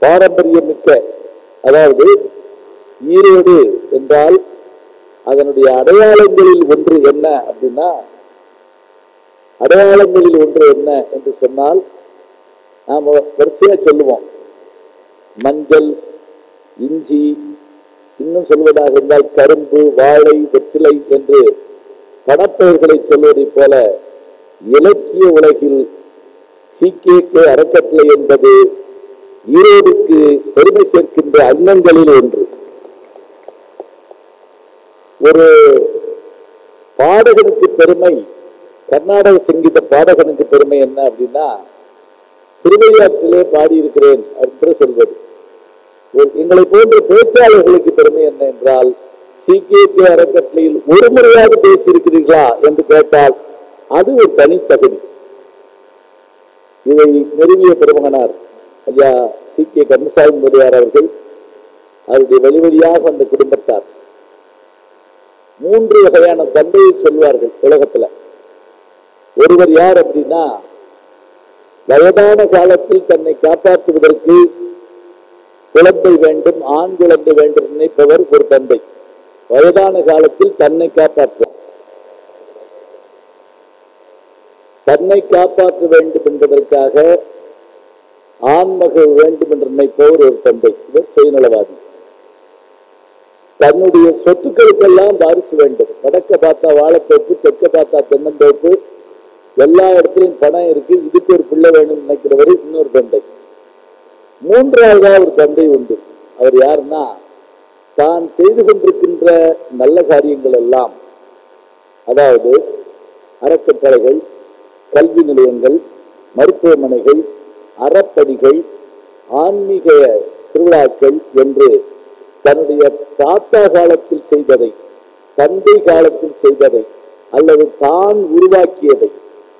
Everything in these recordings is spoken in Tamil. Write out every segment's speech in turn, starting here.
பாரம்பரியம் மிக்க அதாவது ஈரோடு என்றால் அதனுடைய அடையாளங்களில் ஒன்று என்ன அப்படின்னா அடையாளங்களில் ஒன்று என்ன என்று சொன்னால் நாம் வரிசையா சொல்லுவோம் மஞ்சள் இஞ்சி இன்னும் சொல்வதாக இருந்தால் கரும்பு வாழை வெற்றிலை என்று பணப்பெயர்களை சொல்வதைப் போல இலக்கிய உலகில் சீக்கியக்கு அறக்கட்டளை என்பது ஈரோடுக்கு பெருமை சேர்க்கின்ற அங்கங்களில் ஒன்று ஒரு பாடகனுக்கு பெருமை கர்நாடக சங்கீத பாடகனுக்கு பெருமை என்ன அப்படின்னா திருவையாற்றிலே பாடியிருக்கிறேன் என்று சொல்வது ஒரு- எங்களை போன்ற பேச்சாளர்களுக்கு பெருமை என்ன என்றால் சிகேபி அறக்கட்டளையில் ஒரு முறையாவது பேசியிருக்கிறீர்களா என்று கேட்டால் அது ஒரு தனித்தகுதி இதை நிறுவிய பெருமகனார் ஐயா சி கே கந்தசாமி முதலியார் அவர்கள் அவருடைய வழி வழியாக அந்த குடும்பத்தார் மூன்று வகையான தந்தையை சொல்வார்கள் உலகத்துல ஒருவர் யார் அப்படின்னா வயதான காலத்தில் தன்னை காப்பாற்றுவதற்கு குழந்தை வேண்டும் ஆண் குழந்தை வேண்டும் நினைப்பவர் ஒரு தந்தை வயதான காலத்தில் தன்னை காப்பாற்ற தன்னை காப்பாற்ற வேண்டும் என்பதற்காக ஆண்மகள் வேண்டும் என்று நினைப்பவர் ஒரு தந்தை இவர் சுயநலவாதி தன்னுடைய சொத்துக்களுக்கெல்லாம் வாரிசு வேண்டும் வடக்க பார்த்தா வாழைத்தோப்பு தெற்க பார்த்தா தென்னந்தோப்பு எல்லா இடத்துலயும் பணம் இருக்கு இதுக்கு ஒரு பிள்ளை வேணும்னு நினைக்கிறவர் இன்னொரு தந்தை மூன்றாவதா ஒரு தந்தை உண்டு அவர் யாருன்னா தான் செய்து கொண்டிருக்கின்ற நல்ல காரியங்கள் எல்லாம் அதாவது அறக்கட்டளைகள் கல்வி நிலையங்கள் மருத்துவமனைகள் அறப்பணிகள் ஆன்மீக திருவிழாக்கள் என்று தன்னுடைய தாத்தா காலத்தில் செய்ததை தந்தை காலத்தில் செய்ததை அல்லது தான் உருவாக்கியதை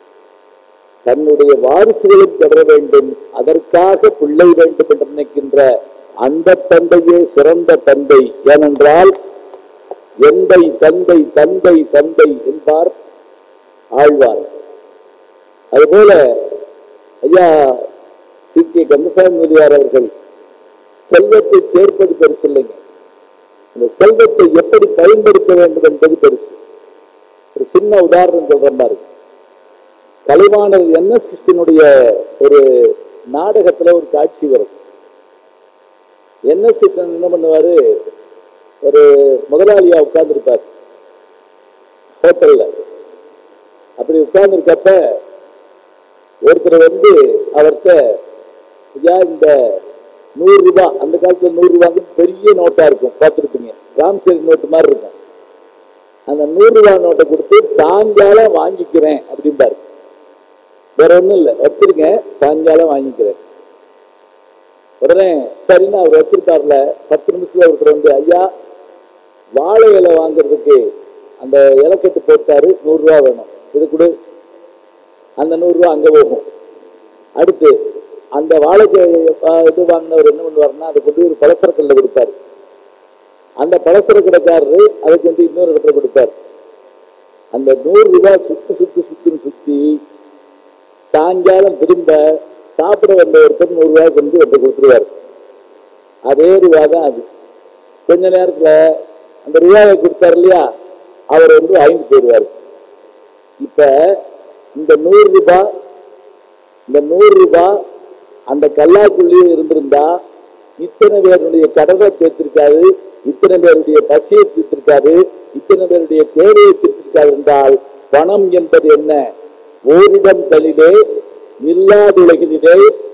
தன்னுடைய வாரிசுகளும் தொடர வேண்டும் அதற்காக பிள்ளை வேண்டும் என்று நினைக்கின்ற அந்த தந்தையே சிறந்த தந்தை ஏனென்றால் எந்தை தந்தை தந்தை தந்தை என்பார் ஆழ்வார் அதுபோல ஐயா சி கே கந்தசாமி முதலியார் அவர்கள் செல்வத்தை சேர்ப்பது பெருசு இல்லைங்க இந்த செல்வத்தை எப்படி பயன்படுத்த வேண்டும் என்பது பெருசு ஒரு சின்ன உதாரணம் சொல்ற மாதிரி கலைவாணர் என் எஸ் கிருஷ்ணனுடைய ஒரு நாடகத்துல ஒரு காட்சி வரும் என் எஸ் கிருஷ்ணன் என்ன பண்ணுவாரு ஒரு முதலாளியா உட்கார்ந்துருப்பார் ஹோட்டல்ல அப்படி உட்கார்ந்துருக்கப்ப ஒருத்தர் வந்து அவர்கிட்ட ஐயா இந்த நூறு ரூபாய் அந்த காலத்துல நூறு ரூபாய்க்கு பெரிய நோட்டா இருக்கும் பார்த்துருப்பீங்க ராம்சேரி நோட்டு மாதிரி இருக்கும் அந்த நூறு ரூபாய் நோட்டை கொடுத்து சாயங்காலம் வாங்கிக்கிறேன் அப்படிம்பாரு வேற ஒண்ணும் இல்லை வச்சிருக்கேன் சாயங்காலம் வாங்கிக்கிறேன் உடனே சரின்னு அவர் வச்சிருப்பார்ல பத்து நிமிஷத்துல ஒருத்தர் வந்து ஐயா வாழை இலை வாங்குறதுக்கு அந்த இலக்கெட்டு போட்டாரு நூறு ரூபா வேணும் இது கொடு அந்த நூறு ரூபா அங்க போகும் அடுத்து அந்த வாழைக்கு அஹ், இது வாங்கினவர் என்ன பண்ணுவாருன்னா அதை கொண்டு ஒரு பலசரக்கல்ல கொடுப்பாரு அந்த பலசர கடைக்காரரு அதை கொண்டு இன்னொரு இடத்துல கொடுப்பார் அந்த நூறு ரூபாய் சுத்து சுத்து சுத்துன்னு சுத்தி சாயங்காலம் திரும்ப சாப்பிட வந்த ஒருத்தர் நூறு ரூபாய் கொண்டு ஒருத்தர் கொடுத்துருவாரு அதே ரூபா தான் அது கொஞ்ச நேரத்துல அந்த ரூபாயை கொடுத்தாரு இல்லையா அவர் வந்து வாங்கிட்டு போயிடுவார் இப்ப இந்த நூறு ரூபாய் இந்த நூறு ரூபாய் அந்த கல்லாக்குள்ளேயே இருந்திருந்தா இத்தனை பேருடைய கடனை தீர்த்திருக்காது இத்தனை பேருடைய பசியை தீர்த்திருக்காது இத்தனை பேருடைய தேவையை தீர்த்திருக்காது என்றால் பணம் என்பது என்ன ஓரிடம் தளிலே இல்லாதுலகிலே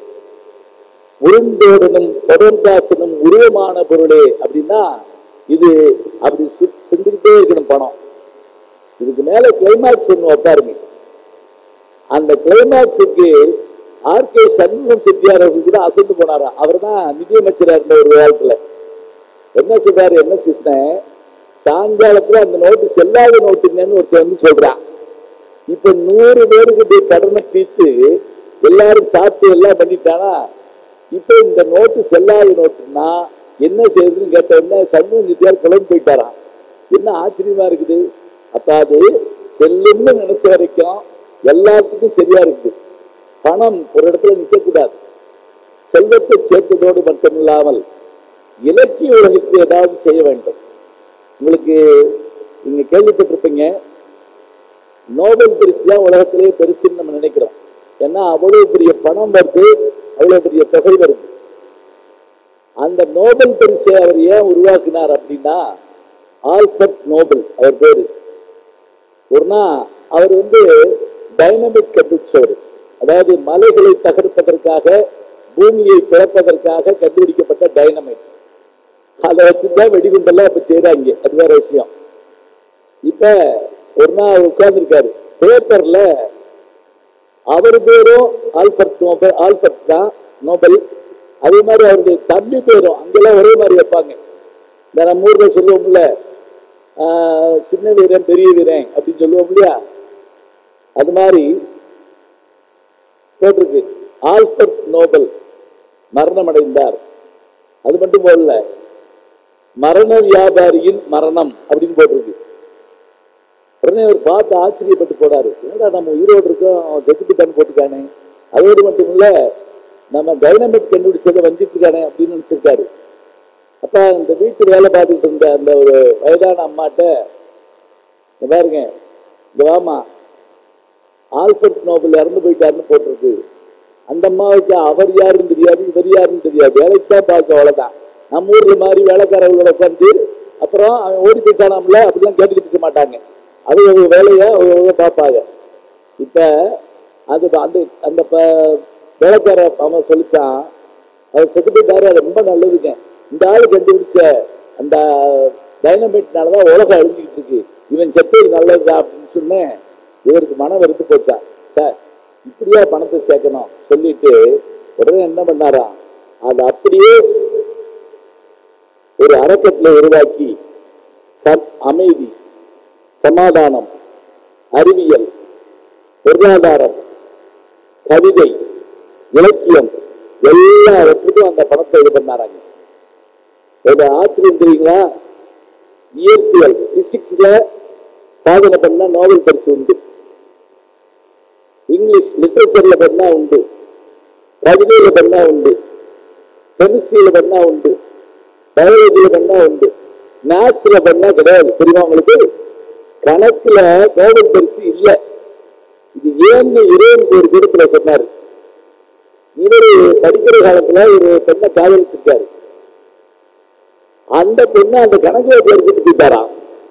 உருண்டோடனும் தொடர்ந்தாசனும் உருவமான பொருளே அப்படின்னா இது அப்படி சு- சிந்திக்கிட்டே இருக்கணும் பணம் இதுக்கு மேல கிளைமாக்ஸ் ஒன்று வைப்பாருங்க அந்த கிளைமாக்ஸுக்கு ஆர் கே சண்முகம் செட்டியார் அவர்கள் கூட அசந்து போனாராம் அவர் தான் நிதியமைச்சரா இருந்த ஒரு காலத்துல என்ன சொல்றாரு என்ன கிருஷ்ணன் சாயங்காலத்துல அந்த நோட்டு செல்லாத நோட்டுங்கன்னு ஒருத்தர் வந்து சொல்றான் இப்ப நூறு பேருக்கு கடனை தீர்த்து எல்லாரும் சாப்பிட்டு எல்லாம் பண்ணிட்டானா இப்ப இந்த நோட்டு செல்லாத நோட்டுன்னா என்ன செய்யுதுன்னு கேட்ட உடனே சண்முகம் செட்டியார் கிளம்பி போயிட்டாராம் என்ன ஆச்சரியமா இருக்குது அப்ப அது செல்லும்னு நினைச்ச வரைக்கும் எல்லாத்துக்கும் சரியா இருக்குது பணம் ஒரு இடத்துல நிக்க கூடாது செல்வத்தை சேர்த்ததோடு மட்டுமில்லாமல் இலக்கிய உலகிற்கு ஏதாவது செய்ய வேண்டும் உங்களுக்கு நீங்க கேள்விப்பட்டிருப்பீங்க நோபல் பரிசு தான் உலகத்திலேயே பெருசுன்னு நம்ம நினைக்கிறோம் ஏன்னா அவ்வளவு பெரிய பணம் வருது அவ்வளவு பெரிய தொகை வருது அந்த நோபல் பரிசை அவர் ஏன் உருவாக்கினார் அப்படின்னா ஆல்பர்ட் நோபல் அவர் பேரு ஒரு நாள் அவர் வந்து டைனமிக் கண்டுபிடிச்சவர் அதாவது மலைகளை தகர்ப்பதற்காக பூமியை பிளப்பதற்காக கண்டுபிடிக்கப்பட்ட டைனமைட் அதை வச்சுதான் வெடிகுண்டெல்லாம் இப்ப செய்யறாங்க அது வேற விஷயம் இப்ப ஒரு நாள் உட்கார்ந்துருக்காரு பேப்பர்ல அவர் பேரும் ஆல்பர்ட் நோபல் ஆல்பர்ட் தான் நோபல் அதே மாதிரி அவருடைய தம்பி பேரும் அங்கெல்லாம் ஒரே மாதிரி வைப்பாங்க இந்த நம்ம ஊர்ல சொல்லுவோம்ல ஆஹ், சின்ன வீரன் பெரிய வீரன் அப்படின்னு சொல்லுவோம் இல்லையா அது மாதிரி போட்டிருக்கு ஆல்பர்ட் நோபல் மரணமடைந்தார் அது மட்டும் போடல மரண வியாபாரியின் மரணம் அப்படின்னு போட்டிருக்கு உடனே அவர் பார்த்து ஆச்சரியப்பட்டு போறாரு என்னடா நம்ம உயிரோடு இருக்கோம் அவன் செத்துக்கிட்டான்னு போட்டுக்கானே அதோடு மட்டும் இல்ல நம்ம டைனமிக் கண்டுபிடிச்சதை வஞ்சிட்டு இருக்கானே அப்படின்னு நினைச்சிருக்காரு அப்ப இந்த வீட்டு வேலை பார்த்துட்டு இருந்த அந்த ஒரு வயதான அம்மாட்ட "இங்க பாருங்க இந்த வாமா ஆல்பர்ட் நோபல் இறந்து போயிட்டாருன்னு போட்டிருக்கு அந்த அம்மாவுக்கு அவர் யாருன்னு தெரியாது இவர் யாருன்னு தெரியாது வேலைக்கு தான் பார்க்க அவ்வளவுதான் நம்ம ஊர்ல மாதிரி வேலைக்காரர்களோட உட்காந்து அப்புறம் அவன் ஓடி போயிட்டானாம்ல அப்படிலாம் கேட்டுக்கிட்டு இருக்க மாட்டாங்க அது ஒரு வேலையை அவங்க பார்ப்பாங்க இப்ப அது அந்த அந்த ப- வேலைக்கார அவன் சொல்லிச்சான் அவர் செத்து போயிட்டாரு அது ரொம்ப நல்லதுங்க இந்த ஆள் கண்டுபிடிச்ச அந்த டைனமைட்னால தான் உலகம் அழிஞ்சுக்கிட்டு இருக்கு இவன் செத்தது நல்லதுதான் அப்படின்னு சொன்னேன் இவருக்கு மனம் வெறுத்து போச்சான் சார் இப்படியா பணத்தை சேர்க்கணும் சொல்லிட்டு உடனே என்ன பண்ணாராம் அது அப்படியே ஒரு அறக்கட்டளை உருவாக்கி சம் அமைதி சமாதானம் அறிவியல் பொருளாதாரம் கவிதை இலக்கியம் எல்லாவற்றுக்கும் அந்த பணத்தை இது பண்ணாராங்க ஒரு ஆச்சரியம் தெரியுங்களா இயற்பியல் பிசிக்ஸ்ல சாதனை பண்ணா நோபல் பரிசு உண்டு இங்கிலீஷ் லிட்ரேச்சர்ல பண்ணா உண்டு கவிதையில பண்ணா உண்டு கெமிஸ்ட்ரியில பண்ணா உண்டு பயாலஜியில பண்ணா உண்டு மேத்ஸ்ல பண்ணா கிடையாது தெரியுமா உங்களுக்கு கணக்குல நோபல் பரிசு இல்ல இது ஏன்னு இறைவனுக்கு ஒரு கூட்டத்துல சொன்னாரு இவரு படிக்கிற காலத்துல ஒரு பெண்ணை காதலிச்சிருக்காரு அந்த பெண்ணை அந்த கணக்கு வாத்தியார் கூட்டு போயிட்டாராம்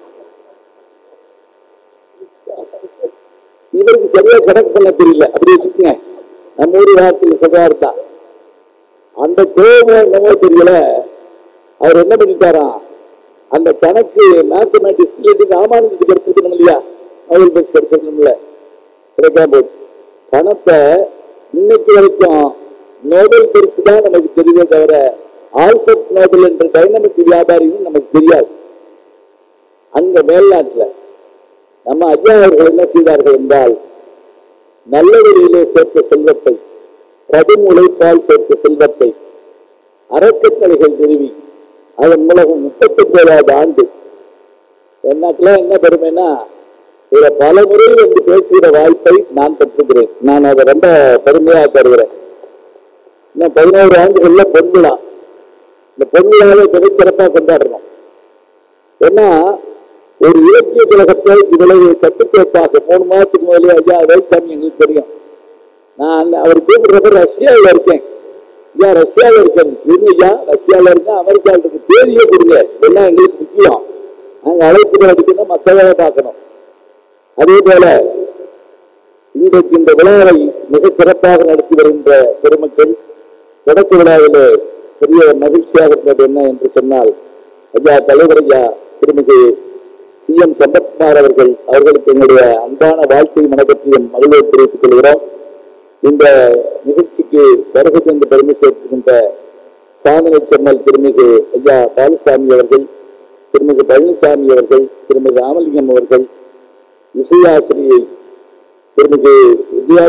இவருக்கு சரியா கணக்கு பண்ண தெரியல அப்படி வச்சுக்கோங்க நம்ம ஊர் வார்த்தையில் சொல்றாரு தான் அந்த கோபம் என்னவோ தெரியல அவர் என்ன பண்ணிட்டாராம் அந்த கணக்கு மேத்தமேட்டிக்ஸ் இல்லாட்டி ராமானுஜத்துக்கு கிடைச்சிருக்கணும் இல்லையா நோபல் பரிசு கிடைச்சிருக்கணும்ல கிடைக்காம போச்சு பணத்தை இன்னைக்கு வரைக்கும் நோபல் பரிசு தான் நமக்கு தெரியுதே தவிர ஆல்பர்ட் நோபல் என்ற டைனமிக் வியாபாரின்னு நமக்கு தெரியாது அங்க மேல்நாட்டுல நம்ம ஐயா அவர்கள் என்ன செய்தார்கள் என்றால் நல்ல வழியிலே சேர்த்த செல்வத்தை கடும் உழைப்பால் சேர்த்த செல்வத்தை அறக்கட்டளைகள் நிறுவி அதன் மூலம் முப்பத்தி ஒன்பதாவது ஆண்டு என்னாக்கெல்லாம் என்ன பெருமைன்னா இதை பல முறை வந்து பேசுகிற வாய்ப்பை நான் பெற்றிருக்கிறேன் நான் அதை ரொம்ப பெருமையாக தருகிறேன் இன்னும் பதினோரு ஆண்டுகள்ல பொன்விழா இந்த பொன்விழாவை மிக சிறப்பாக கொண்டாடணும் ஏன்னா ஒரு இலக்கிய கழகத்தை இவ்வளவு கட்டுக்கோப்பாக மூணு மாதத்துக்கு முதலே ஐயா வேல்சாமி எங்களுக்கு தெரியும் நான் அந்த- அவர் கூப்பிடுறப்ப ரஷ்யாவில் இருக்கேன் ஐயா ரஷ்யாவில் இருக்கேன் இருங்க ஐயா ரஷ்யாவில் இருக்கேன் அமெரிக்காவில் இருக்கு தேதியே கொடுங்க எல்லாம் எங்களுக்கு முக்கியம் நாங்க அழைப்புகள் அடிக்கணும் மற்ற வேலை பார்க்கணும் அதே போல இன்றைக்கு இந்த விழாவை மிகச் சிறப்பாக நடத்தி வருகின்ற பெருமக்கள் தொடக்க விழாவிலே பெரிய மகிழ்ச்சியாக இருந்தது என்ன என்று சொன்னால் ஐயா தலைவர் ஐயா திருமிகு சி எம் சம்பத்குமார் அவர்கள் அவர்களுக்கு எங்களுடைய அன்பான வாழ்க்கை மனப்பற்றியும் மகிழ்வை தெரிவித்துக் கொள்கிறோம் இந்த நிகழ்ச்சிக்கு வருகை தந்து பெருமை சேர்க்கின்ற சாதனை செம்மல் திருமிகு ஐயா பாலசாமி அவர்கள் திருமிகு பழனிசாமி அவர்கள் திருமிகு ராமலிங்கம் அவர்கள் இசையாசிரியை திருமிகு விஜயா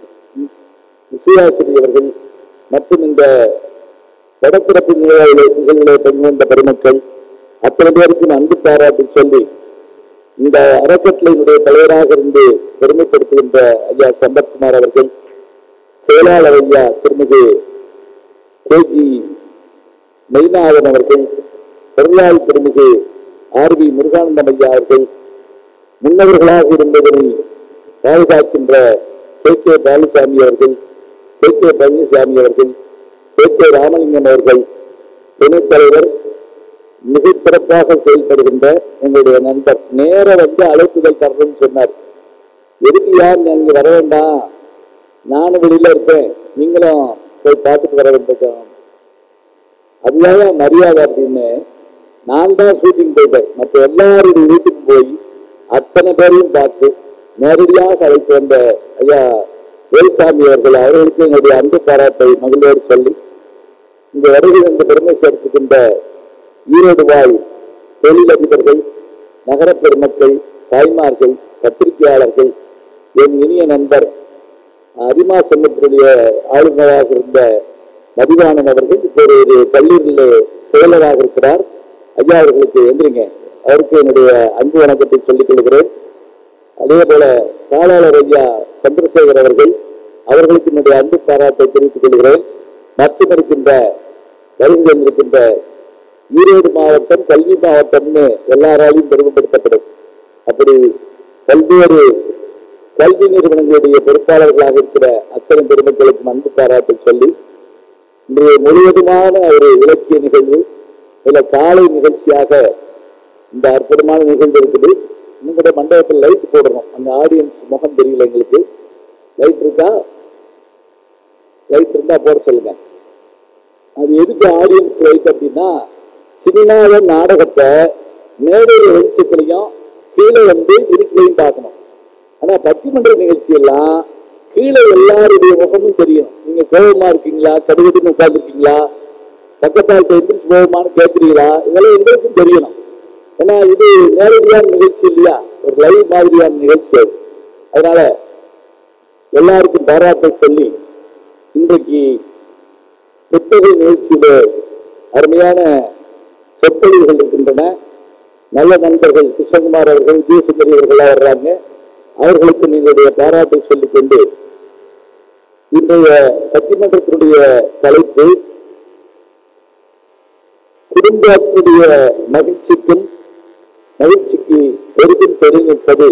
இசையாசிரி அவர்கள் மற்றும் இந்த படப்பிறப்பு நிகழ்வுகளை நிகழ்வுகளை பங்கு கொண்ட பெருமக்கள் அத்தனை பேருக்கும் அன்பு பாராட்டி சொல்லி இந்த அறக்கட்டளையினுடைய தலைவராக இருந்து பெருமைப்படுத்துகின்ற ஐயா சம்பத்குமார் அவர்கள் செயலாளர் ஐயா திருமிகு கேஜி மெய்நாதன் அவர்கள் பொருளாள் திருமிகு ஆர் வி முருகானந்தம் ஐயா அவர்கள் முன்னவர்களாக இருந்ததனை பாதுகாக்கின்ற கே கே பாலசாமி அவர்கள் கே கே பழனிசாமி அவர்கள் கே கே ராமலிங்கம் அவர்கள் துணைத் தலைவர் மிகச் சிறப்பாக செயல்படுகின்ற எங்களுடைய நண்பர் நேர வந்து அழைப்புதல் தரணும்னு சொன்னார் எதுக்கு யார் நீங்க வர வேண்டாம் நானும் வெளியில இருப்பேன் நீங்களும் போய் பார்த்துட்டு வர வேண்டிய அதுதான் மரியாதை அப்படின்னு நான் தான் ஷூட்டிங் போயிட்டேன் மற்ற எல்லாருடைய வீட்டுக்கு போய் அத்தனை பேரையும் பார்த்து நேரடியாக அழைத்து வந்த ஐயா வேல்சாமி அவர்கள் அவர்களுக்கு எங்களுடைய அன்பு பாராட்டை மகிழ்வோடு சொல்லி இங்கு வருகை என்ற பெருமை சேர்த்துக்கின்ற ஈரோடு வாழ் தொழிலதிபர்கள் நகர பெருமக்கள் தாய்மார்கள் பத்திரிகையாளர்கள் என் இனிய நண்பர் அதிமா சங்கத்தினுடைய ஆளுநராக இருந்த மதிவாணன் அவர்கள் இப்போது ஒரு கல்லூரியில் செயலராக இருக்கிறார் ஐயா அவர்களுக்கு எந்திரிங்க அவருக்கு என்னுடைய அன்பு வணக்கத்தை சொல்லிக் கொள்கிறேன் அதே போல காலாளர் ஐயா சந்திரசேகர் அவர்கள் அவர்களுக்கு என்னுடைய அன்பு பாராட்டை தெரிவித்துக் கொள்கிறேன் மற்றும் இருக்கின்ற வருகை தந்திருக்கின்ற ஈரோடு மாவட்டம் கல்வி மாவட்டம்னு எல்லாராலையும் பெருமைப்படுத்தப்படும் அப்படி பல்வேறு கல்வி நிறுவனங்களுடைய பொறுப்பாளர்களாக இருக்கிற அத்தனை பெருமக்களுக்கும் அன்பு பாராட்டை சொல்லி இன்றைய முழுவதுமான ஒரு இலக்கிய நிகழ்வு இல்ல காலை நிகழ்ச்சியாக இந்த அற்புதமான நிகழ்வு இருக்குது இன்னும் கூட மண்டபத்தில் லைட் போடணும் அந்த ஆடியன்ஸ் முகம் தெரியல எங்களுக்கு லைட் இருக்கா லைட் இருந்தா போட சொல்லுங்க அது எதுக்கு ஆடியன்ஸ் லைட் அப்படின்னா சினிமாவை நாடகத்தை மேடையில் வெளிச்சத்துலையும் கீழே வந்து இருட்டிலையும் பார்க்கணும் ஆனா பட்டிமன்ற நிகழ்ச்சி எல்லாம் கீழே எல்லாருடைய முகமும் தெரியும் நீங்க கோபமா இருக்கீங்களா கடுகடுன்னு உட்கார்ந்துருக்கீங்களா பக்கத்தால் எந்திரிச்சு போகுமான்னு கேட்குறீங்களா இதெல்லாம் எங்களுக்கும் தெரியணும் ஏன்னா இது நேரடியான நிகழ்ச்சி இல்லையா ஒரு லைவ் மாதிரியான நிகழ்ச்சி அது அதனால எல்லாருக்கும் பாராட்டை சொல்லி இன்றைக்கு புத்தக நிகழ்ச்சியில அருமையான சொற்பொழிவுகள் இருக்கின்றன நல்ல நண்பர்கள் கிருஷ்ணகுமார் அவர்கள் விஜயசுந்தரி அவர்களா வர்றாங்க அவர்களுக்கு நீங்களுடைய பாராட்டை சொல்லிக்கொண்டு இன்றைய பட்டிமன்றத்தினுடைய தலைப்பு குடும்பத்தினுடைய மகிழ்ச்சிக்கும் மகிழ்ச்சிக்கு பெரிதும் தெரிவிப்பது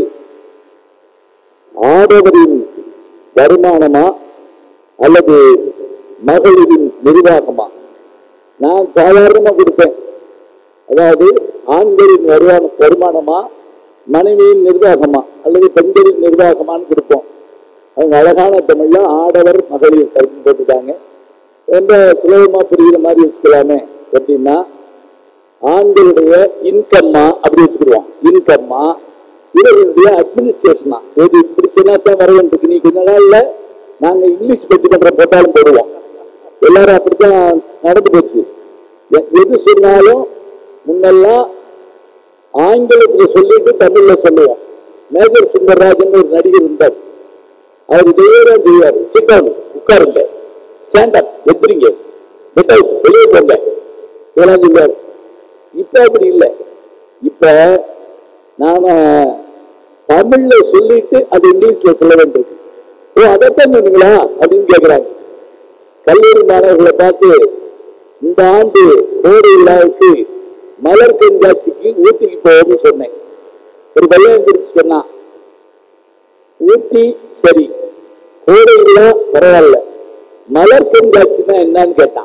ஆடவரின் வருமானமா அல்லது மகளிரின் நிர்வாகமா நான் சாதாரணமா கொடுப்பேன் அதாவது ஆண்களின் வருமான வருமானமா மனைவியின் நிர்வாகமா அல்லது பெண்களின் நிர்வாகமான்னு கொடுப்போம் அவங்க அழகான தமிழ்ல ஆடவர் மகளிர் அப்படின்னு போட்டுட்டாங்க ரொம்ப சுலபமா புரிகிற மாதிரி வச்சுக்கலாமே எப்படின்னா ஆண்களுடைய இன்கம்மா அப்படி வச்சுக்கிடுவோம் இன்கம்மா இவர்களுடைய அட்மினிஸ்ட்ரேஷனா எது இப்படி சொன்னாத்தான் வர வேண்டியிருக்கு நீ கொஞ்ச நாள்ல நாங்க இங்கிலீஷ் பட்டிமன்றம் போட்டாலும் போடுவோம் எல்லாரும் அப்படித்தான் நடந்து போச்சு எ- எது சொன்னாலும் முன்னெல்லாம் ஆங்கிலத்துல சொல்லிட்டு தமிழ்ல சொல்லுவோம் மேஜர் சுந்தரராஜன் ஒரு நடிகர் இருந்தார் அவர் இதே தான் செய்வார் சிட் உட்காருங்க ஸ்டாண்ட் அப் எந்திரிங்க கெட் அவுட் வெளியே போங்க இதெல்லாம் சொல்லுவார் இப்ப அப்படி இல்லை இப்ப நாம தமிழ்ல சொல்லிட்டு அது இங்கிலீஷ்ல சொல்ல வேண்டியிருக்கு ஓ அதைத்தான் சொன்னீங்களா அப்படின்னு கேக்குறாங்க கல்லூரி மாணவர்களை பார்த்து இந்த ஆண்டு கோடை விழாவுக்கு மலர் கண்காட்சிக்கு ஊட்டிக்கு போவோம்னு சொன்னேன் ஒரு பையன் பிடிச்சு சொன்னான் ஊட்டி சரி கோடை விழா பரவாயில்ல மலர் கண்காட்சினா என்னன்னு கேட்டான்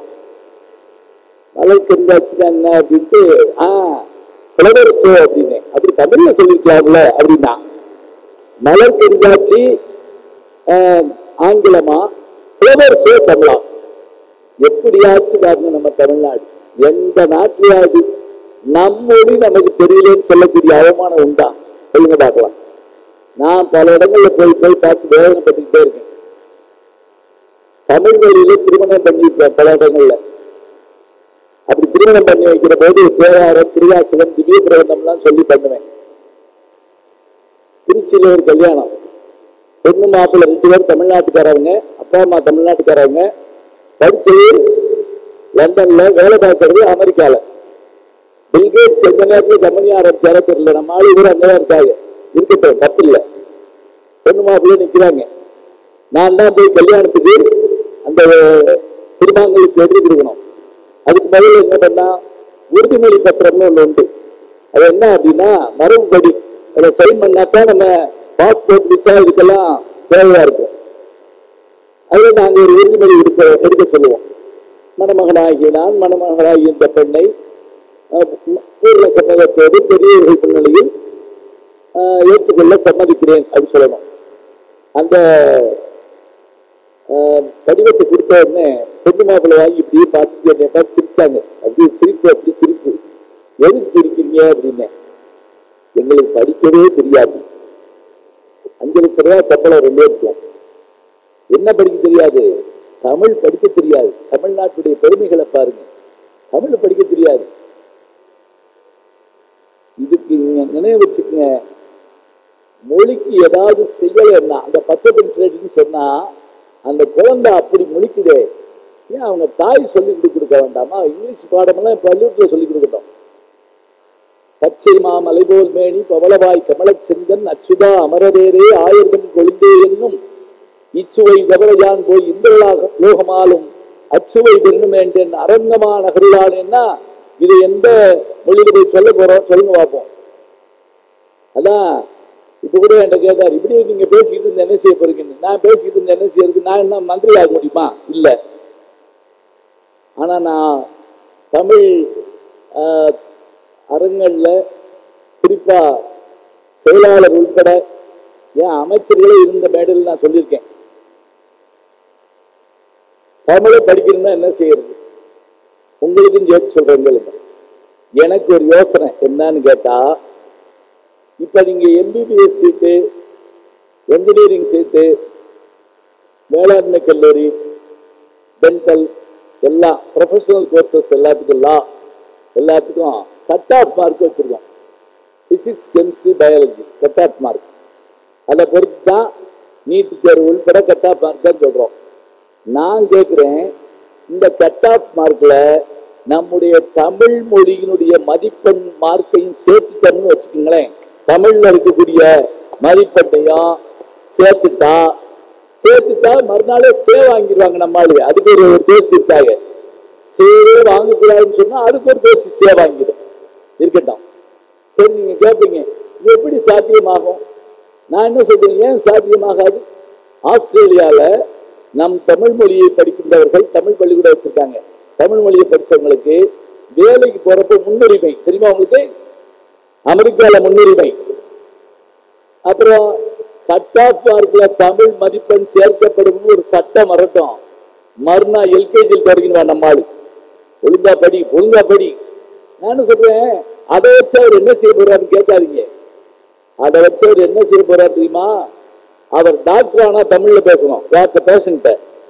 மலர் கண்காட்சினா என்ன அப்படின்ட்டு ஆ ஃப்ளவர் ஷோ அப்படின்னு அப்படி தமிழ்ல சொல்லிருக்கலாம்ல அப்படின்னா மலர் கண்காட்சி ஆஹ், ஆங்கிலமா ஃப்ளவர் ஷோ தமிழா எப்படியாச்சும் பாருங்க நம்ம தமிழ்நாடு எந்த நாட்டிலாவது நம் மொழி நமக்கு தெரியலன்னு சொல்லக்கூடிய அவமானம் உண்டா சொல்லுங்க பார்க்கலாம் நான் பல இடங்கள்ல போய் போய் பார்த்து வேதனைப்பட்டுக்கிட்டே இருக்கேன் தமிழ் மொழியில திருமணம் பண்ணியிருக்கேன் பல இடங்கள்ல அப்படி திருமணம் பண்ணி வைக்கிற போது தேவாரம் திருவாசகம் திவ்ய பிரபந்தம்லாம் சொல்லி பண்ணுவேன் திருச்சியில ஒரு கல்யாணம் பொண்ணு மாப்பிள்ளை ரெண்டு பேரும் தமிழ்நாட்டுக்காரவங்க அப்பா அம்மா தமிழ்நாட்டுக்காரவங்க படிச்சது லண்டன்ல வேலை பார்க்கறது அமெரிக்கால பில்கேட்ஸ் எந்த நேரத்துல கம்பெனி ஆரம்பிச்சாரோ தெரியல நம்ம ஆளு கூட அங்கதான் இருக்காங்க இருக்கட்டும் தப்பு இல்லை பொண்ணு மாப்பிள்ளை நிக்கிறாங்க நான் தான் போய் கல்யாணத்துக்கு அந்த திருமாங்களுக்கு எழுதி கொடுக்கணும் அதுக்கு முதல்ல என்ன பண்ணா உறுதிமொழி பத்திரம்னு ஒண்ணு உண்டு அது என்ன அப்படின்னா மரபுப்படி அதை சைன் பண்ணாதான் நம்ம பாஸ்போர்ட் விசா இதுக்கெல்லாம் தேவையா இருக்கும் அதுல நாங்க ஒரு உறுதிமொழி எடுக்க எடுக்க சொல்லுவோம் மணமகனாகிய நான் மணமகனாகிய இந்த பெண்ணை அஹ், பூர்வ சம்மதத்தோடு பெரியவர்கள் முன்னிலையில் அஹ், ஏற்றுக்கொள்ள சம்மதிக்கிறேன் அப்படின்னு சொல்லணும் அந்த அஹ், படிவத்தை கொடுத்த உடனே பெண்ணு மாப்பிள்ளை வாங்கி இப்படியே பார்த்துட்டு என்னை பார்த்து சிரிச்சாங்க அப்படியே சிரிப்பு அப்படி சிரிப்பு எதுக்கு சிரிக்கிறீங்க அப்படின்னு எங்களுக்கு படிக்கவே தெரியாது அஞ்சு லட்ச ரூபாய் சம்பளம் ரெண்டு பேருக்கும் என்ன படிக்க தெரியாது தமிழ் படிக்க தெரியாது தமிழ்நாட்டுடைய பெருமைகளை பாருங்க தமிழ் படிக்க தெரியாது இதுக்கு நீங்க நினைவு வச்சுக்கங்க மொழிக்கு ஏதாவது செய்யலைன்னா அந்த பச்சை பென்சில் சொன்னா அந்த குழந்தை அப்படி முழிக்குதே ஏன் அவங்க தாய் சொல்லி கொடுக்க வேண்டாமா இங்கிலீஷ் பாடமெல்லாம் பள்ளிக்கூடத்தில் சொல்லி கொடுக்கட்டும் பச்சை மாமலை போல் மேனி பவளவாய் கமலச் செங்கன் அச்சுதா அமரரேரே ஆயிரம் கொழுந்தே என்னும் இச்சுவை கவலையான் போய் இந்திரலாக லோகமாலும் அச்சுவை பெருணுமேன்றேன் அரங்கமா நகருளானேன்னா இது எந்த மொழியில போய் சொல்ல போறோம் சொல்லுங்க பார்ப்போம் அதான் இப்ப கூட என்கிட்ட கேட்டார் இப்படி நீங்க பேசிக்கிட்டு இருந்த என்ன செய்ய போறீங்கன்னு நான் பேசிக்கிட்டு இருந்த என்ன செய்யறது நான் என்ன மந்திரி ஆக முடியுமா இல்ல ஆனா நான் தமிழ் ஆஹ், அரங்கல்ல குறிப்பா செயலாளர் உள்பட ஏன் அமைச்சர்களே இருந்த மேடையில் நான் சொல்லியிருக்கேன் தமிழை படிக்கணும்னா என்ன செய்யறது உங்களுக்கும் சேர்த்து சொல்றேன் கேளுங்க எனக்கு ஒரு யோசனை என்னன்னு கேட்டா இப்ப நீங்க எம்பிபிஎஸ் சீட்டு என்ஜினியரிங் சீட்டு வேளாண்மை கல்லூரி டென்டல் எல்லாம் ப்ரொஃபஷனல் கோர்சஸ் எல்லாத்துக்கும் லா எல்லாத்துக்கும் கட் ஆஃப் மார்க் வச்சிருக்கோம் physics chemistry biology cut off mark அதை பொறுத்து தான் நீட் தேர்வு உள்பட கட் ஆஃப் மார்க் தான் சொல்றோம் நான் கேட்குறேன் இந்த கட் ஆஃப் மார்க்ல நம்முடைய தமிழ் மொழியினுடைய மதிப்பெண் மார்க்கையும் சேர்த்துட்டோம்னு வச்சுக்கோங்களேன் தமிழ்ல இருக்கக்கூடிய மதிப்பெண்ணையும் சேர்த்துட்டா சேர்த்துட்டா மறுநாளே ஸ்டே வாங்கிடுவாங்க நம்மளாலே அதுக்கு ஒரு ஒரு கோர்ஸ் இருக்காங்க ஸ்டேவே வாங்கக்கூடாதுன்னு சொன்னா அதுக்கு ஒரு கோர்ஸ் ஸ்டே வாங்கிடும் இருக்கட்டும் சரி நீங்க கேட்பீங்க இது எப்படி சாத்தியமாகும் நான் என்ன சொல்றேன் ஏன் சாத்தியமாகாது ஆஸ்திரேலியால நம் தமிழ் மொழியை படிக்கின்றவர்கள் தமிழ் பள்ளிக்கூடம் வச்சிருக்காங்க தமிழ் மொழியை படிச்சவங்களுக்கு வேலைக்கு போறப்ப முன்னுரிமை தெரியுமா உங்களுக்கு அமெரிக்கால முன்னுரிமை அப்புறம் கட் ஆஃப் மார்க்ல தமிழ் மதிப்பெண் சேர்க்கப்படும் ஒரு சட்டம் வரட்டும் மறுநாள் எல்கேஜியில் தொடங்கிடுவான் நம்மாள் ஒழுங்கா படி ஒழுங்கா படி நான் என்ன சொல்றேன் அதை வச்சு அவர் என்ன செய்ய போறாருன்னு கேட்காதீங்க அதை வச்சு அவர் என்ன செய்ய போறாரு தெரியுமா அவர் டாக்டர் ஆனா தமிழ்ல பேசணும் டாக்டர் பேஷண்ட்ட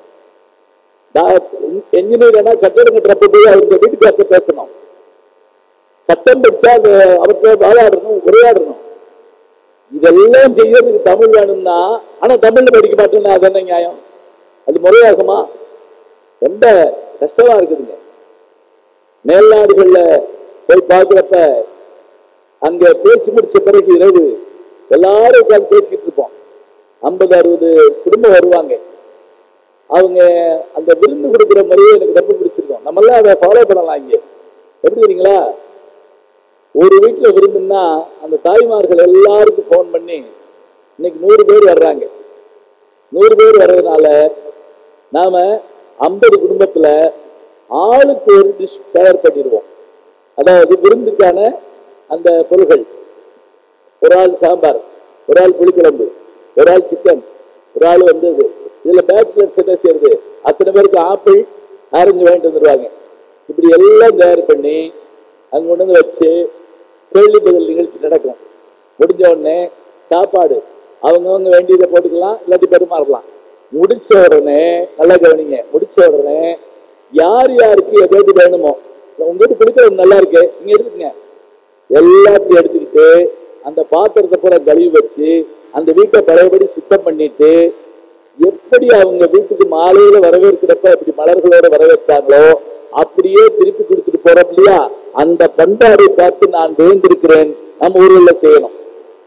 என்ஜினியர் ஆனா கட்டடம் கட்டுறப்ப போய் அவங்க வீட்டுக்கார்ட்ட பேசணும் சட்டம் படிச்சா அது அவர்கிட்ட வாதாடணும் உரையாடணும் இதெல்லாம் செய்யறதுக்கு தமிழ் வேணும்னா ஆனா தமிழ்ல படிக்க மாட்டேன்னா அது என்ன நியாயம் அது முறையாகுமா ரொம்ப கஷ்டமா இருக்குதுங்க மேல்நாடுகள்ல போய் பார்க்குறப்ப அங்க பேசி முடிச்ச பிறகு இரவு எல்லாரும் உட்கார்ந்து பேசிக்கிட்டு இருப்போம் ஐம்பது அறுபது குடும்பம் வருவாங்க அவங்க அந்த விருந்து கொடுக்குற முறையே எனக்கு ரொம்ப பிடிச்சிருக்கும் நம்மளாம் அதை ஃபாலோ பண்ணலாம் இங்கே எப்படி தெரியுங்களா ஒரு வீட்டில் விருந்துன்னா அந்த தாய்மார்கள் எல்லாருக்கும் ஃபோன் பண்ணி இன்னைக்கு நூறு பேர் வர்றாங்க நூறு பேர் வர்றதுனால நாம ஐம்பது குடும்பத்துல ஆளுக்கு ஒரு டிஷ் தயார் பண்ணிடுவோம் அதாவது விருந்துக்கான அந்த பொருள்கள் ஒரு ஆள் சாம்பார் ஒரு ஆள் புளிக்குழம்பு ஒரு ஆள் சிக்கன் ஒரு ஆள் வந்து இது இதுல பேச்சுலர்ஸ் என்ன செய்யறது அத்தனை பேருக்கு ஆப்பிள் ஆரஞ்சு வாங்கிட்டு வந்துருவாங்க இப்படி எல்லாம் தயார் பண்ணி அங்க கொண்டு வந்து வச்சு கேள்வி பதில் நிகழ்ச்சி நடக்கும் முடிஞ்ச உடனே சாப்பாடு அவங்கவங்க வேண்டியதை போட்டுக்கலாம் இல்லாட்டி பெருமாறலாம் முடிச்ச உடனே நல்லா கவனிங்க முடிச்ச உடனே யார் யாருக்கு எது எது வேணுமோ உங்ககிட்ட குடிக்கிறது நல்லா இருக்கு நீங்க எடுத்துக்கங்க எல்லாத்தையும் எடுத்துக்கிட்டு அந்த பாத்திரத்தை பூரா கழுவி வச்சு அந்த வீட்டை பழையபடி சுத்தம் பண்ணிட்டு எப்படி அவங்க வீட்டுக்கு மாலையில வரவேற்கிறப்ப இப்படி மலர்களோட வரவேற்றாங்களோ அப்படியே திருப்பி கொடுத்துட்டு போறோம் இல்லையா அந்த பண்பாடை பார்த்து நான் வேந்திருக்கிறேன் நம்ம ஊர்ல செய்யணும்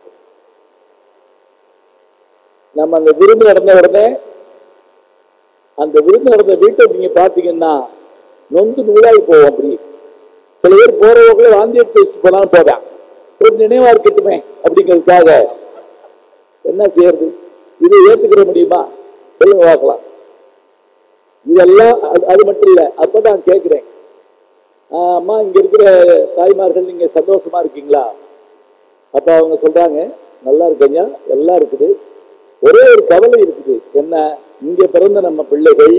நம்ம அந்த விருந்து நடந்த உடனே அந்த விருந்து நடந்த வீட்டை நீங்க பாத்தீங்கன்னா நொந்து நூலாகி போவோம் அப்படி சில பேர் போறவங்கள வாந்தி எடுத்து வச்சுட்டு போனாலும் போவேன் ஒரு நினைவா இருக்கட்டுமே அப்படிங்கிறதுக்காக என்ன செய்யறது இதை ஏத்துக்கிற முடியுமா சொல்லுங்க பார்க்கலாம் இதெல்லாம் அது- அது மட்டும் இல்ல அப்பதான் கேட்கிறேன் ஆஹ் அம்மா இங்க இருக்கிற தாய்மார்கள் நீங்க சந்தோஷமா இருக்கீங்களா அப்ப அவங்க சொல்றாங்க நல்லா இருக்கீங்க எல்லாம் இருக்குது ஒரே ஒரு கவலை இருக்குது என்ன இங்க பிறந்த நம்ம பிள்ளைகள்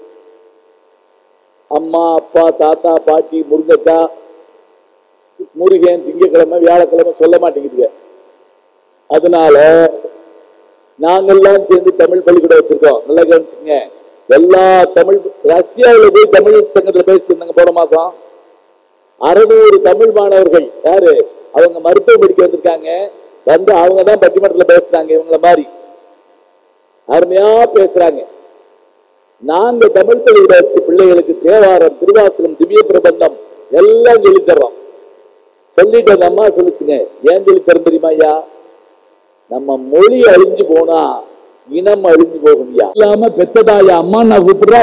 அம்மா அப்பா தாத்தா பாட்டி முருங்கக்காய் முருகன் திங்கக்கிழமை வியாழக்கிழமை சொல்ல மாட்டேங்குதுங்க அதனால நாங்கெல்லாம் சேர்ந்து தமிழ் பள்ளிக்கூடம் வச்சிருக்கோம் நல்லா கவனிச்சுங்க எல்லா தமிழ் ரஷ்யாவில் போய் தமிழ் சங்கத்துல பேசிட்டு இருந்தாங்க போன மாசம் அறுநூறு தமிழ் மாணவர்கள் யாரு அவங்க மருத்துவம் படிக்க வந்திருக்காங்க வந்து அவங்க தான் பட்டிமன்றத்துல பேசுறாங்க இவங்கள மாதிரி அருமையா பேசுறாங்க நாங்க தமிழ் பள்ளியில வச்சு பிள்ளைகளுக்கு தேவாரம் திருவாசகம் திவ்ய பிரபந்தம் எல்லாம் சொல்லித் தர்றோம் சொல்லிட்டு அந்த அம்மா சொல்லிச்சுங்க ஏன் சொல்லி தரும் தெரியுமா ஐயா நம்ம மொழி அழிஞ்சு போனா இனம் அழிஞ்சு போகும் ஐயா இல்லாம பெத்ததாயா அம்மா நான் கூப்பிடுற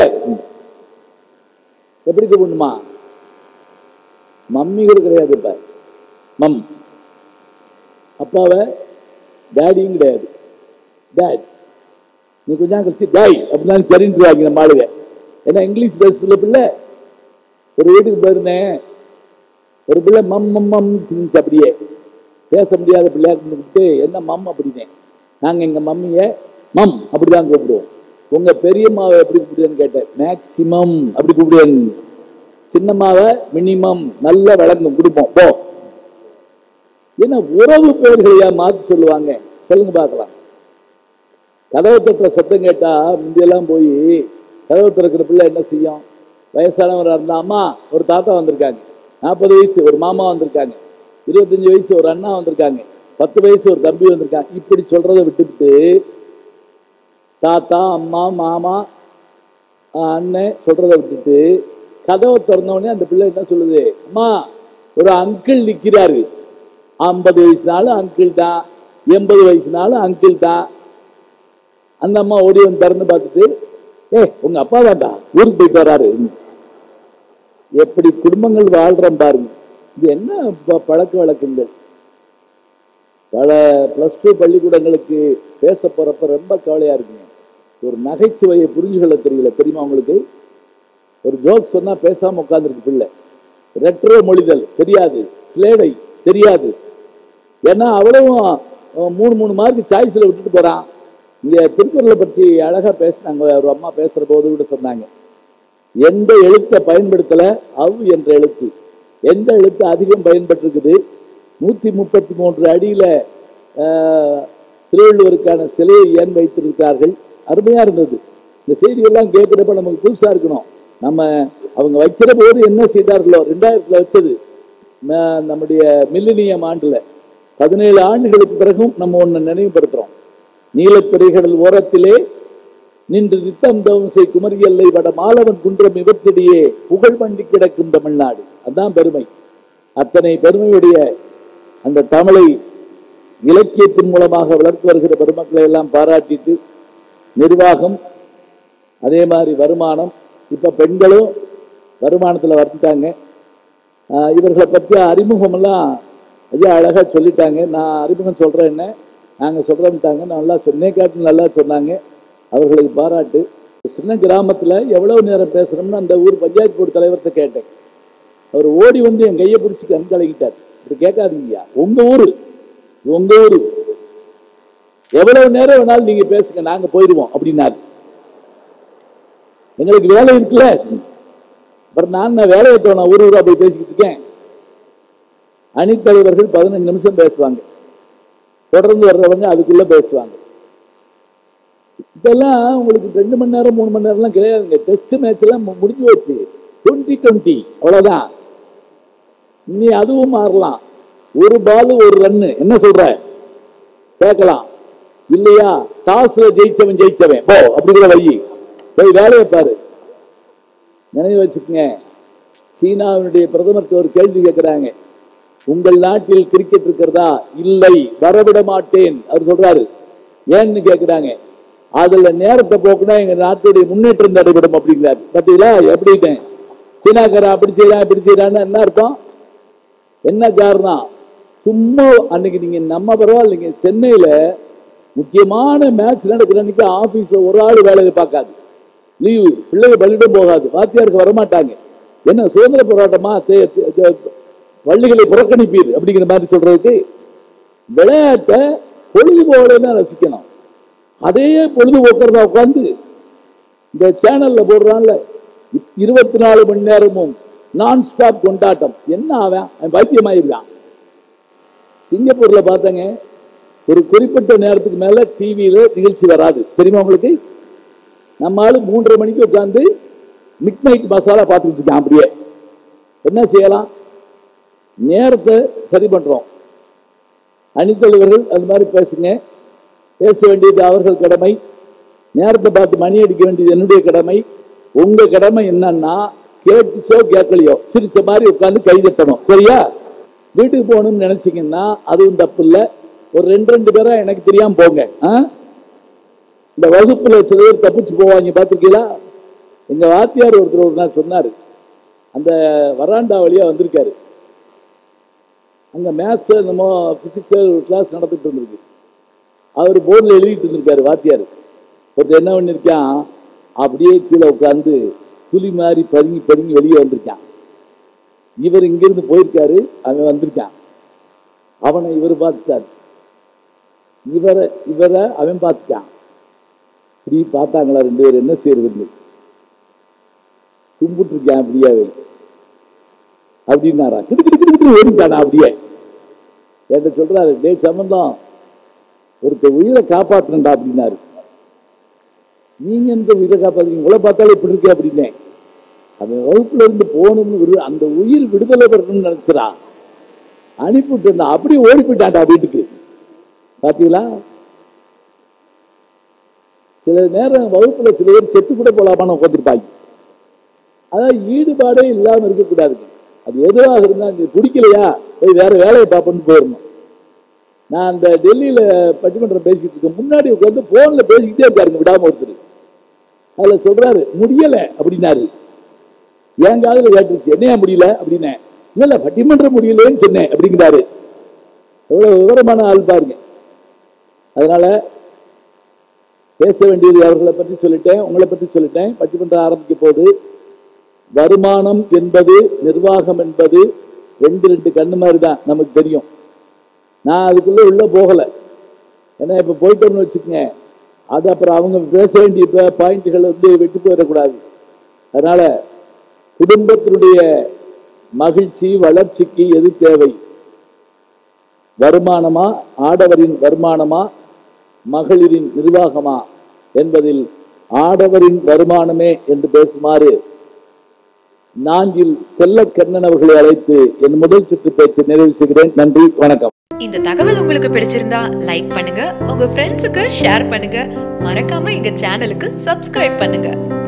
எப்படி கூப்பிடணுமா மம்மி கூட கிடையாது இப்ப மம் அப்பாவை டேடியும் கிடையாது டேட் நீ கொஞ்ச நாள் கழிச்சு டாய் அப்படின்னாலும் சரின்ட்டுருவாங்க நம்ம ஆளுங்க ஏன்னா இங்கிலீஷ் பேசுறதுல பிள்ளை ஒரு வீட்டுக்கு போயிருந்தேன் ஒரு பிள்ளை மம் மம் மம் இருந்துச்சு அப்படியே பேச முடியாத பிள்ளையா கூப்பிட்டு என்ன மம் அப்படின்னேன் நாங்கள் எங்கள் மம்மியை மம் அப்படிதான் கூப்பிடுவோம் உங்கள் பெரியம்மாவை எப்படி கூப்பிடுவேன்னு கேட்டேன் மேக்சிமம் அப்படி கூப்பிடுவேன் சின்னம்மாவை மினிமம் நல்லா விளங்கும் கொடுப்போம் போ ஏன்னா உறவு பெயர்களையா மாற்றி சொல்லுவாங்க சொல்லுங்க பார்க்கலாம் கதவை தட்டுற சத்தம் கேட்டா முந்தியெல்லாம் போய் கதவை திறக்கிற பிள்ளை என்ன செய்யும் வயசானவர் இருந்தா அம்மா ஒரு தாத்தா வந்திருக்காங்க நாற்பது வயசு ஒரு மாமா வந்திருக்காங்க இருபத்தஞ்சு வயசு ஒரு அண்ணா வந்திருக்காங்க பத்து வயசு ஒரு தம்பி வந்திருக்காங்க இப்படி சொல்றதை விட்டுவிட்டு தாத்தா அம்மா மாமா ஆஹ், அண்ணன் சொல்றதை விட்டுட்டு கதவை திறந்த உடனே அந்த பிள்ளை என்ன சொல்லுது அம்மா ஒரு அங்கிள் நிக்கிறாரு ஐம்பது வயசுனாலும் அங்கிள் தான் எண்பது வயசுனாலும் அங்கிள் தான் அந்த அம்மா ஓடி வந்து திறந்து பார்த்துட்டு ஏ உங்க அப்பா தான்டா ஊருக்கு போயிட்டு வராரு எப்படி குடும்பங்கள் வாழ்றோம் பாருங்க இது என்ன ப- பழக்க வழக்கங்கள் பல பிளஸ் டூ பள்ளிக்கூடங்களுக்கு பேச போறப்ப ரொம்ப கவலையா இருக்குங்க ஒரு நகைச்சுவையை புரிஞ்சு கொள்ள தெரியல தெரியுமா உங்களுக்கு ஒரு ஜோக் சொன்னா பேசாம உட்காந்துருக்கு பிள்ளை ரெட்ரோ மொழிதல் தெரியாது ஸ்லேடை தெரியாது ஏன்னா அவ்வளவும் அஹ், மூணு மூணு மார்க் சாய்ஸ்ல விட்டுட்டு போறான் இங்க திருக்குறளை பற்றி அழகா பேசினாங்க ஒரு அம்மா பேசுற போது கூட சொன்னாங்க எந்த எழுத்தை பயன்படுத்தல அவ் என்ற எழுத்து எந்த எழுத்து அதிகம் பயன்பட்டிருக்குது நூத்தி முப்பத்தி மூன்று அடியில ஆஹ், திருவள்ளுவருக்கான சிலையை ஏன் வைத்திருக்கிறார்கள் அருமையா இருந்தது இந்த செய்தியெல்லாம் கேட்கிறப்ப நமக்கு புதுசா இருக்கணும் நம்ம அவங்க வைக்கிற போது என்ன செய்தார்களோ ரெண்டாயிரத்துல வச்சது ம- நம்முடைய மில்லினியம் ஆண்டுல பதினேழு ஆண்டுகளுக்கு பிறகும் நம்ம ஒண்ணு நினைவுபடுத்துறோம் நீலப்பெருகடல் ஓரத்திலே நின்று நித்தம் தவசை குமரி எல்லை வட மாலவன் குன்றம் இவற்றிடையே புகழ் மண்டி கிடக்கும் தமிழ்நாடு அதான் பெருமை அத்தனை பெருமையுடைய அந்த தமிழை இலக்கியத்தின் மூலமாக வளர்த்து வருகிற பெருமக்களை எல்லாம் பாராட்டிட்டு நிர்வாகம் அதே மாதிரி வருமானம் இப்ப பெண்களும் வருமானத்துல வந்துட்டாங்க ஆஹ் இவர்களை பற்றிய அறிமுகமெல்லாம் ஐயா அழகா சொல்லிட்டாங்க நான் அறிமுகம் சொல்றேன் என்ன நாங்க சொல்றோம்ட்டாங்க நல்லா சொன்னே காட்டு நல்லா சொன்னாங்க அவர்களுக்கு பாராட்டு சின்ன கிராமத்துல எவ்வளவு நேரம் பேசுறோம்னு அந்த ஊர் பஞ்சாயத்து போர்டு தலைவர்கிட்ட கேட்டேன் அவர் ஓடி வந்து என் கையை பிடிச்சி கண் கலக்கிட்டார் இப்படி கேட்காதீங்கய்யா உங்க ஊரு இது உங்க ஊரு எவ்வளவு நேரம் வேணாலும் நீங்க பேசுங்க நாங்க போயிடுவோம் அப்படின்னாரு எங்களுக்கு வேலை இருக்குல்ல அப்புறம் நான் நான் வேலையை விட்டோம் நான் ஊர் ஊரா போய் பேசிக்கிட்டு இருக்கேன் அணித்தலைவர்கள் பதினஞ்சு நிமிஷம் பேசுவாங்க தொடர்ந்து வர்றவங்க அதுக்குள்ள பேசுவாங்க இப்பெல்லாம் உங்களுக்கு ரெண்டு மணி நேரம் மூணு மணி நேரம்லாம் கிடையாதுங்க டெஸ்ட் மேட்ச் எல்லாம் மு- முடிஞ்சு வச்சு டுவெண்ட்டி டுவெண்ட்டி அவ்வளவுதான் இனி அதுவும் மாறலாம் ஒரு பால் ஒரு ரன்னு என்ன சொல்ற கேட்கலாம் இல்லையா டாஸ்ல ஜெயிச்சவன் ஜெயிச்சவன் போ அப்படிங்கிற வழி போய் வேலையை பாரு நினைவு வச்சுக்கோங்க சீனாவினுடைய பிரதமருக்கு ஒரு கேள்வி கேட்கிறாங்க உங்கள் நாட்டில் கிரிக்கெட் இருக்கிறதா இல்லை வரவிட மாட்டேன் அவர் சொல்றாரு ஏன்னு கேட்கிறாங்க அதுல நேரத்தை போக்குனா எங்க நாட்டுடைய முன்னேற்றம் தடைபடும் அப்படிங்கிறாரு பாத்தீங்களா எப்படின்னு சீனாக்காரன் அப்படி செய்யறான் இப்படி செய்யறான்னு என்ன அர்த்தம் என்ன காரணம் சும்மா அன்னைக்கு நீங்க நம்ம பரவாயில்லைங்க சென்னையில முக்கியமான மேட்ச் நடக்கிற அன்னைக்கு ஆபீஸ்ல ஒரு ஆள் வேலையை பார்க்காது லீவு பிள்ளைங்க பள்ளியிடம் போகாது வாத்தியாருக்கு வரமாட்டாங்க என்ன சுதந்திர போராட்டமா தே- தே- தே- வள்ளிகளை புறக்கணிப்பீர் அப்படிங்கிற மாதிரி சொல்றதுக்கு விளையாட்டை பொழுதுபோகலன்னு ரசிக்கணும் அதையே பொழுதுபோக்குறதா உட்காந்து இந்த சேனல்ல போடுறான்ல இருபத்தி நாலு மணி நேரமும் நான் ஸ்டாப் கொண்டாட்டம் என்ன அவன் அவன் பைத்தியமாயிருக்கான் சிங்கப்பூர்ல பார்த்தங்க ஒரு குறிப்பிட்ட நேரத்துக்கு மேல டிவியில நிகழ்ச்சி வராது தெரியுமா உங்களுக்கு நம்ம ஆளு மூன்றரை மணிக்கு உட்காந்து மிட் நைட் மசாலா பார்த்துட்டு இருக்கான் அப்படியே என்ன செய்யலாம் நேரத்தை சரி பண்றோம் அணித்தலைவர்கள் அது மாதிரி பேசுங்க பேச வேண்டியது அவர்கள் கடமை நேரத்தை பார்த்து மணி அடிக்க வேண்டியது என்னுடைய கடமை உங்க கடமை என்னன்னா கேட்டுச்சோ கேட்கலையோ சிரிச்ச மாதிரி உட்கார்ந்து கை தட்டணும் சரியா வீட்டுக்கு போகணும்னு நினைச்சீங்கன்னா அதுவும் தப்பு இல்லை ஒரு ரெண்டு ரெண்டு பேரா எனக்கு தெரியாம போங்க ஆ? இந்த வகுப்புல சில பேர் தப்பிச்சு போவாங்க பார்த்திருக்கீங்களா எங்க வாத்தியார் ஒருத்தர் ஒரு நாள் சொன்னாரு அந்த வராண்டா வழியா வந்திருக்காரு அங்க மேத்ஸ் என்னமோ பிசிக்ஸ் கிளாஸ் நடந்துட்டு இருந்திருக்கு அவர் போர்டில் எழுதிட்டு இருந்திருக்காரு வாத்தியார் ஒருத்தர் என்ன பண்ணிருக்கான் அப்படியே கீழே உட்கார்ந்து புலி மாதிரி பதுங்கி பதுங்கி வெளியே வந்திருக்கான் இவர் இங்கிருந்து போயிருக்காரு அவன் வந்திருக்கான் அவனை இவர் பார்த்துட்டார் இவரை இவரை அவன் பார்த்துட்டான் இப்படி பார்த்தாங்களா ரெண்டு பேரும் என்ன செய்யறதுன்னு கும்பிட்டு இருக்கான் அப்படியே அவன் அப்படின்னாரா கிடு கிடு கிடு கிடு ஓடிட்டானா அப்படியே என்கிட்ட சொல்றாரு டே சம்பந்தம் ஒருத்தர் உயிரை காப்பாற்றண்டா அப்படின்னாரு நீங்க எந்த உயிரை காப்பாத்துறீங்க உங்களை பார்த்தாலே இப்படி இருக்கே அப்படின்னேன் அவன் வகுப்புல இருந்து போகணும்னு ஒரு அந்த உயிர் விடுதலை பெறணும்னு நினைச்சிடா அனுப்பிவிட்டு அப்படியே ஓடி போயிட்டான்டா வீட்டுக்கு பாத்தீங்களா சில நேரம் வகுப்புல சில பேர் செத்து கூட போலாமான்னு உட்காந்துருப்பாங்க அதான் ஈடுபாடே இல்லாம இருக்கக்கூடாது அது எதுவாக இருந்தா இங்க பிடிக்கலையா போய் வேற வேலையை பார்ப்போம்னு போயிடணும் நான் அந்த டெல்லியில பட்டிமன்றம் பேசிக்கிட்டு இருக்கேன் முன்னாடி உட்காந்து போன்ல பேசிக்கிட்டே இருக்காருங்க விடாம ஒருத்தர் அதுல சொல்றாரு முடியல அப்படின்னாரு என் காதுல கேட்டுருச்சு என்னையா முடியல அப்படின்னேன் இல்ல இல்ல பட்டிமன்றம் முடியலன்னு சொன்னேன் அப்படிங்கிறாரு எவ்வளவு விவரமான ஆள் பாருங்க அதனால பேச வேண்டியது அவர்களை பற்றி சொல்லிட்டேன் உங்களை பற்றி சொல்லிட்டேன் பட்டிமன்றம் ஆரம்பிக்க போது வருமானம் என்பது நிர்வாகம் என்பது ரெண்டு ரெண்டு கண்ணு மாதிரி தான் நமக்கு தெரியும் நான் அதுக்குள்ள உள்ள போகல ஏன்னா இப்ப போயிட்டோம்னு வச்சுக்கோங்க அது அப்புறம் அவங்க பேச வேண்டிய பாயிண்ட்கள் வந்து விட்டு போயிடக்கூடாது அதனால குடும்பத்தினுடைய மகிழ்ச்சி வளர்ச்சிக்கு எது தேவை வருமானமா ஆடவரின் வருமானமா மகளிரின் நிர்வாகமா என்பதில் ஆடவரின் வருமானமே என்று பேசுமாறு நாஞ்சில் செல்லக்கண்ணன் அவர்களை அழைத்து என் முதல் சுற்று பேச்சை நிறைவு செய்கிறேன் நன்றி வணக்கம் இந்த தகவல் உங்களுக்கு பிடிச்சிருந்தா லைக் பண்ணுங்க உங்க ஃப்ரெண்ட்ஸுக்கு ஷேர் பண்ணுங்க மறக்காம எங்க சேனலுக்கு சப்ஸ்கிரைப் பண்ணுங்க